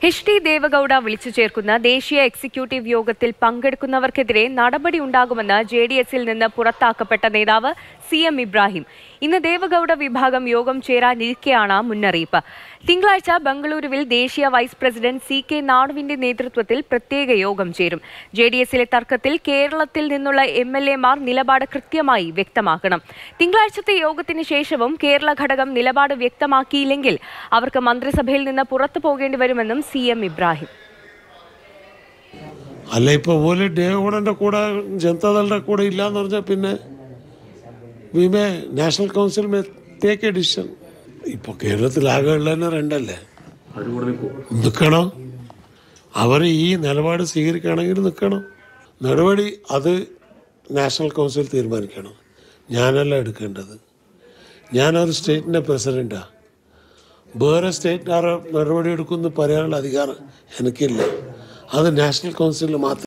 H D Deve Gowda വിളിച്ചു ചേർക്കുന്ന ദേശീയ എക്സിക്യൂട്ടീവ് യോഗത്തിൽ പങ്കെടുക്കുന്നവർക്കെതിരെ നടപടി ഉണ്ടാകുമെന്ന് ജെ ഡി എസിൽ നിന്ന് പുറത്താക്കപ്പെട്ട നേതാവ് സി എം ഇബ്രാഹിം ഇന്ന് ദേവഗൌഡ വിഭാഗം യോഗം ചേരാനിരിക്കെയാണ് മുന്നറിയിപ്പ് തിങ്കളാഴ്ച ബംഗളൂരുവിൽ ദേശീയ വൈസ് പ്രസിഡന്റ് സി കെ നാടുവിന്റെ നേതൃത്വത്തിൽ പ്രത്യേക യോഗം ചേരും ജെ ഡി എസിലെ തർക്കത്തിൽ കേരളത്തിൽ നിന്നുള്ള എം എൽ എമാർ നിലപാട് കൃത്യമായി വ്യക്തമാക്കണം തിങ്കളാഴ്ചത്തെ യോഗത്തിന് ശേഷവും കേരള ഘടകം നിലപാട് വ്യക്തമാക്കിയില്ലെങ്കിൽ അവർക്ക് മന്ത്രിസഭയിൽ നിന്ന് പുറത്തു പോകേണ്ടി വരുമെന്നും സി എം ഇബ്രാഹിം അല്ല ഇപ്പോൾ പോലെ ദേവഗൗഡൻ്റെ കൂടെ ജനതാദളുടെ കൂടെ ഇല്ലാന്ന് പറഞ്ഞാൽ പിന്നെ we may national council may take a decision ഇപ്പോൾ കേരളത്തിൽ ആകെ ഉള്ളതന്നെ രണ്ടല്ലേ നിൽക്കണം അവർ ഈ നിലപാട് സ്വീകരിക്കുകയാണെങ്കിൽ നിൽക്കണം നടപടി അത് നാഷണൽ കൗൺസിൽ തീരുമാനിക്കണം ഞാനല്ല എടുക്കേണ്ടത് ഞാനൊരു സ്റ്റേറ്റിൻ്റെ പ്രസിഡൻറ്റാണ് വേറെ സ്റ്റേറ്റ് ആരോ നടപടി എടുക്കുമെന്ന് പറയാനുള്ള അധികാരം എനിക്കില്ല അത് നാഷണൽ കൗൺസിലിൽ മാത്രം